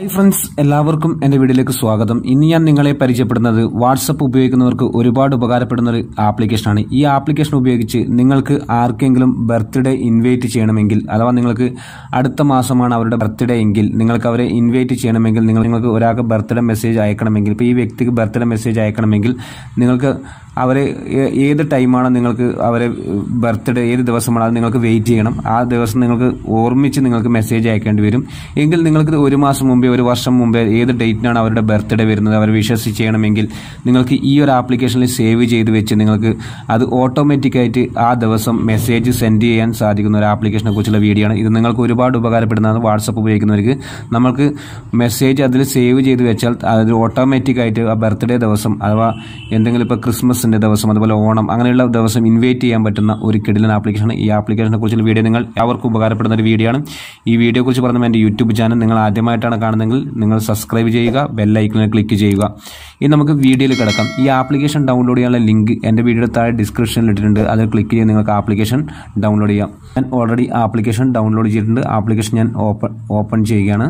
friends എല്ലാവർക്കും എൻ്റെ വീഡിയോയിലേക്ക് സ്വാഗതം ഇന്ന് ഞാൻ നിങ്ങളെ പരിചയപ്പെടുന്നത് വാട്സപ്പ് ഉപയോഗിക്കുന്നവർക്ക് ഒരുപാട് ഉപകാരപ്പെടുന്ന ഒരു ആപ്ലിക്കേഷനാണ് ഈ ആപ്ലിക്കേഷൻ ഉപയോഗിച്ച് നിങ്ങൾക്ക് ആർക്കെങ്കിലും ബർത്ത്ഡേ ഇൻവൈറ്റ് ചെയ്യണമെങ്കിൽ അഥവാ നിങ്ങൾക്ക് അടുത്ത മാസമാണ് അവരുടെ ബർത്ത്ഡേ എങ്കിൽ നിങ്ങൾക്ക് അവരെ ഇൻവൈറ്റ് ചെയ്യണമെങ്കിൽ നിങ്ങൾ നിങ്ങൾക്ക് ഒരാൾക്ക് ബർത്ത്ഡേ മെസ്സേജ് അയക്കണമെങ്കിൽ ഇപ്പോൾ ഈ വ്യക്തിക്ക് ബർത്ത്ഡേ മെസ്സേജ് അയക്കണമെങ്കിൽ നിങ്ങൾക്ക് അവരെ ഏ- ഏത് ടൈമാണ് നിങ്ങൾക്ക് അവരെ ബർത്ത്ഡേ ഏത് ദിവസമാണ് അത് നിങ്ങൾക്ക് വെയിറ്റ് ചെയ്യണം ആ ദിവസം നിങ്ങൾക്ക് ഓർമ്മിച്ച് നിങ്ങൾക്ക് മെസ്സേജ് അയക്കേണ്ടി വരും എങ്കിൽ നിങ്ങൾക്ക് ഒരു മാസം മുമ്പേ ഒരു വർഷം മുമ്പേ ഏത് ഡേറ്റിനാണ് അവരുടെ ബർത്ത്ഡേ വരുന്നത് അവർ വിശ്വസിച്ച് ചെയ്യണമെങ്കിൽ നിങ്ങൾക്ക് ഈ ഒരു ആപ്ലിക്കേഷനിൽ സേവ് ചെയ്ത് വെച്ച് നിങ്ങൾക്ക് അത് ഓട്ടോമാറ്റിക്കായിട്ട് ആ ദിവസം മെസ്സേജ് സെൻഡ് ചെയ്യാൻ സാധിക്കുന്ന ഒരു ആപ്ലിക്കേഷനെ കുറിച്ചുള്ള വീഡിയോ ആണ് ഇത് നിങ്ങൾക്ക് ഒരുപാട് ഉപകാരപ്പെടുന്നതാണ് വാട്സപ്പ് ഉപയോഗിക്കുന്നവർക്ക് നമുക്ക് മെസ്സേജ് അതിൽ സേവ് ചെയ്ത് വെച്ചാൽ അത് ഓട്ടോമാറ്റിക്കായിട്ട് ആ ബർത്ത്ഡേ ദിവസം അഥവാ എന്തെങ്കിലും ഇപ്പോൾ ക്രിസ്മസിൻ്റെ ദിവസം അതുപോലെ ഓണം അങ്ങനെയുള്ള ദിവസം ഇൻവൈറ്റ് ചെയ്യാൻ പറ്റുന്ന ഒരു കിടിലൻ ആപ്ലിക്കേഷൻ ഈ ആപ്ലിക്കേഷനെ കുറിച്ചുള്ള വീഡിയോ നിങ്ങൾ അവർക്ക് ഉപകാരപ്പെടുന്ന ഒരു വീഡിയോ ആണ് ഈ വീഡിയോ കുറിച്ച് പറഞ്ഞ എൻ്റെ യൂട്യൂബ് ചാനൽ നിങ്ങൾ ആദ്യമായിട്ടാണ് കാണുന്നതെങ്കിൽ നിങ്ങൾ സബ്സ്ക്രൈബ് ചെയ്യുക ബെല്ലൈക്കണിൽ ക്ലിക്ക് ചെയ്യുക ഇനി നമുക്ക് വീഡിയോയിൽ കിടക്കാം ഈ ആപ്ലിക്കേഷൻ ഡൗൺലോഡ് ചെയ്യാനുള്ള ലിങ്ക് എൻ്റെ വീഡിയോയുടെ താഴെ ഡിസ്ക്രിപ്ഷനിൽ ഇട്ടിട്ടുണ്ട് അതിൽ ക്ലിക്ക് ചെയ്ത് നിങ്ങൾക്ക് ആപ്ലിക്കേഷൻ ഡൗൺലോഡ് ചെയ്യാം ഞാൻ ഓൾറെഡി ആപ്ലിക്കേഷൻ ഡൗൺലോഡ് ചെയ്തിട്ടുണ്ട് ആപ്ലിക്കേഷൻ ഞാൻ ഓപ്പൺ ഓപ്പൺ ചെയ്യുകയാണ്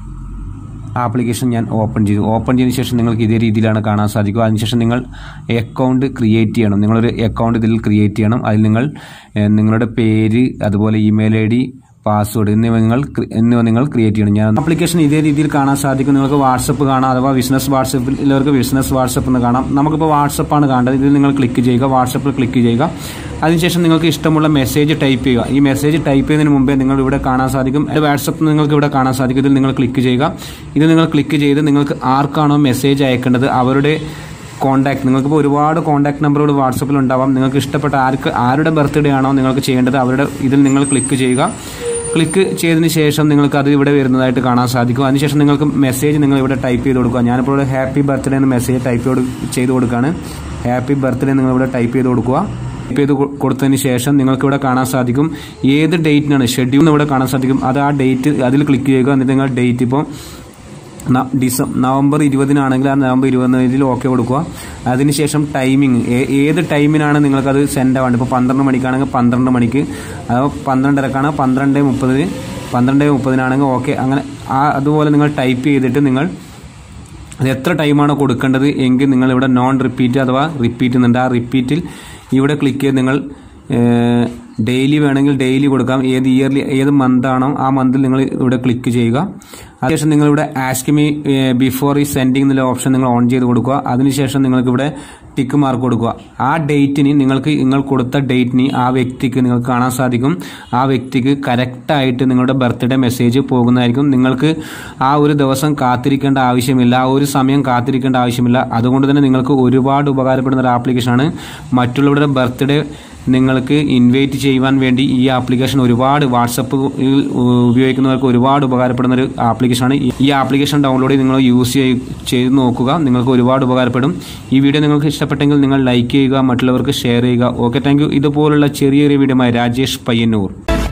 ആപ്ലിക്കേഷൻ ഞാൻ ഓപ്പൺ ചെയ്തു ഓപ്പൺ ചെയ്തതിന് ശേഷം നിങ്ങൾക്ക് ഇതേ രീതിയിലാണ് കാണാൻ സാധിക്കുക അതിനുശേഷം നിങ്ങൾ അക്കൗണ്ട് ക്രിയേറ്റ് ചെയ്യണം നിങ്ങളൊരു അക്കൗണ്ട് ഇതിൽ ക്രിയേറ്റ് ചെയ്യണം അതിൽ നിങ്ങൾ ഏഹ്, നിങ്ങളുടെ പേര് അതുപോലെ ഇമെയിൽ ഐ ഡി പാസ്വേഡ് എന്നിവ നിങ്ങൾ ക്രി- എന്നിവ നിങ്ങൾ ക്രിയേറ്റ് ചെയ്യണം ഞാൻ ആപ്ലിക്കേഷൻ ഇതേ രീതിയിൽ കാണാൻ സാധിക്കും നിങ്ങൾക്ക് വാട്സപ്പ് കാണാം അഥവാ ബിസിനസ് വാട്സപ്പിലുള്ളവർക്ക് ബിസിനസ് വാട്സപ്പ് എന്ന് കാണാം നമുക്കിപ്പോൾ വാട്സപ്പാണ് കാണേണ്ടത് ഇതിൽ നിങ്ങൾ ക്ലിക്ക് ചെയ്യുക വാട്സപ്പിൽ ക്ലിക്ക് ചെയ്യുക അതിനുശേഷം നിങ്ങൾക്ക് ഇഷ്ടമുള്ള മെസ്സേജ് ടൈപ്പ് ചെയ്യുക ഈ മെസ്സേജ് ടൈപ്പ് ചെയ്യുന്നതിന് മുമ്പേ നിങ്ങൾ ഇവിടെ കാണാൻ സാധിക്കും ഇത് വാട്സപ്പ് നിങ്ങൾക്ക് ഇവിടെ കാണാൻ സാധിക്കും ഇതിൽ നിങ്ങൾ ക്ലിക്ക് ചെയ്യുക ഇത് നിങ്ങൾ ക്ലിക്ക് ചെയ്ത് നിങ്ങൾക്ക് ആർക്കാണോ മെസ്സേജ് അയക്കേണ്ടത് അവരുടെ കോൺടാക്ട് നിങ്ങൾക്കിപ്പോൾ ഒരുപാട് കോൺടാക്ട് നമ്പറുകൾ വാട്സപ്പിൽ ഉണ്ടാവാം നിങ്ങൾക്ക് ഇഷ്ടപ്പെട്ട ആർക്ക് ആരുടെ ബർത്ത്ഡേ ആണോ നിങ്ങൾക്ക് ചെയ്യേണ്ടത് അവരുടെ ഇതിൽ നിങ്ങൾ ക്ലിക്ക് ചെയ്യുക ക്ലിക്ക് ചെയ്തതിന് ശേഷം നിങ്ങൾക്ക് അത് ഇവിടെ വരുന്നതായിട്ട് കാണാൻ സാധിക്കും അതിനുശേഷം നിങ്ങൾക്ക് മെസ്സേജ് നിങ്ങൾ ഇവിടെ ടൈപ്പ് ചെയ്ത് കൊടുക്കുക ഞാനിപ്പോൾ ഇവിടെ ഹാപ്പി ബർത്ത്ഡേ എന്ന് മെസ്സേജ് ടൈപ്പ് ചെയ്ത് കൊടുക്കുകയാണ് ഹാപ്പി ബർത്ത്ഡേ നിങ്ങൾ ഇവിടെ ടൈപ്പ് ചെയ്ത് കൊടുക്കുക ടൈപ്പ് ചെയ്ത് കൊ- കൊടുത്തതിന് ശേഷം നിങ്ങൾക്ക് ഇവിടെ കാണാൻ സാധിക്കും ഏത് ഡേറ്റിനാണ് ഷെഡ്യൂൾ ഇവിടെ കാണാൻ സാധിക്കും അത് ആ ഡേറ്റ് അതിൽ ക്ലിക്ക് ചെയ്യുക എന്നിട്ട് നിങ്ങൾ ഡേറ്റ് ഇപ്പോൾ ന- ഡിസം നവംബർ ഇരുപതിനാണെങ്കിൽ ആ നവംബർ ഇരുപതിൽ ഓക്കെ കൊടുക്കുക അതിനുശേഷം ടൈമിംഗ് ഏത് ടൈമിനാണ് നിങ്ങൾക്കത് സെൻഡ് ആവേണ്ടത് ഇപ്പോൾ പന്ത്രണ്ട് മണിക്കാണെങ്കിൽ പന്ത്രണ്ട് മണിക്ക് അഥവാ പന്ത്രണ്ടരക്കാണ് പന്ത്രണ്ട് മുപ്പതിന് പന്ത്രണ്ട് മുപ്പതിനാണെങ്കിൽ ഓക്കെ അങ്ങനെ ആ അതുപോലെ നിങ്ങൾ ടൈപ്പ് ചെയ്തിട്ട് നിങ്ങൾ അത് എത്ര ടൈമാണ് കൊടുക്കേണ്ടത് എങ്കിൽ നിങ്ങൾ ഇവിടെ നോൺ റിപ്പീറ്റ് അഥവാ റിപ്പീറ്റ് എന്നുണ്ട് ആ റിപ്പീറ്റിൽ ഇവിടെ ക്ലിക്ക് ചെയ്ത് നിങ്ങൾ ഡെയിലി വേണമെങ്കിൽ ഡെയിലി കൊടുക്കാം ഏത് ഇയർലി ഏത് മന്താണോ ആ മന്തിൽ നിങ്ങൾ ഇവിടെ ക്ലിക്ക് ചെയ്യുക അതിനുശേഷം നിങ്ങൾ ഇവിടെ ആസ്ക് മീ ബിഫോർ ഈ സെൻഡിങ് എന്നുള്ള ഓപ്ഷൻ നിങ്ങൾ ഓൺ ചെയ്ത് കൊടുക്കുക അതിനുശേഷം നിങ്ങൾക്ക് ഇവിടെ ടിക്ക് മാർക്ക് കൊടുക്കുക ആ ഡേറ്റിന് നിങ്ങൾക്ക് നിങ്ങൾ കൊടുത്ത ഡേറ്റിന് ആ വ്യക്തിക്ക് നിങ്ങൾക്ക് കാണാൻ സാധിക്കും ആ വ്യക്തിക്ക് കറക്റ്റായിട്ട് നിങ്ങളുടെ ബർത്ത്ഡേ മെസ്സേജ് പോകുന്നതായിരിക്കും നിങ്ങൾക്ക് ആ ഒരു ദിവസം കാത്തിരിക്കേണ്ട ആവശ്യമില്ല ആ ഒരു സമയം കാത്തിരിക്കേണ്ട ആവശ്യമില്ല അതുകൊണ്ട് തന്നെ നിങ്ങൾക്ക് ഒരുപാട് ഉപകാരപ്പെടുന്ന ഒരു ആപ്ലിക്കേഷനാണ് മറ്റുള്ളവരുടെ ബർത്ത്ഡേ നിങ്ങൾക്ക് ഇൻവൈറ്റ് ചെയ്യുവാൻ വേണ്ടി ഈ ആപ്ലിക്കേഷൻ ഒരുപാട് വാട്സപ്പ് ഉപയോഗിക്കുന്നവർക്ക് ഒരുപാട് ഉപകാരപ്പെടുന്ന ഒരു ആപ്ലിക്കേഷനാണ് ഈ- ഈ ആപ്ലിക്കേഷൻ ഡൗൺലോഡ് ചെയ്ത് നിങ്ങൾ യൂസ് ചെയ്ത് ചെയ്ത് നോക്കുക നിങ്ങൾക്ക് ഒരുപാട് ഉപകാരപ്പെടും ഈ വീഡിയോ നിങ്ങൾക്ക് ഇഷ്ടപ്പെട്ടെങ്കിൽ നിങ്ങൾ ലൈക്ക് ചെയ്യുക മറ്റുള്ളവർക്ക് ഷെയർ ചെയ്യുക ഓക്കെ താങ്ക് യു ഇതുപോലുള്ള ചെറിയ ചെറിയ വീഡിയോ രാജേഷ് പയ്യന്നൂർ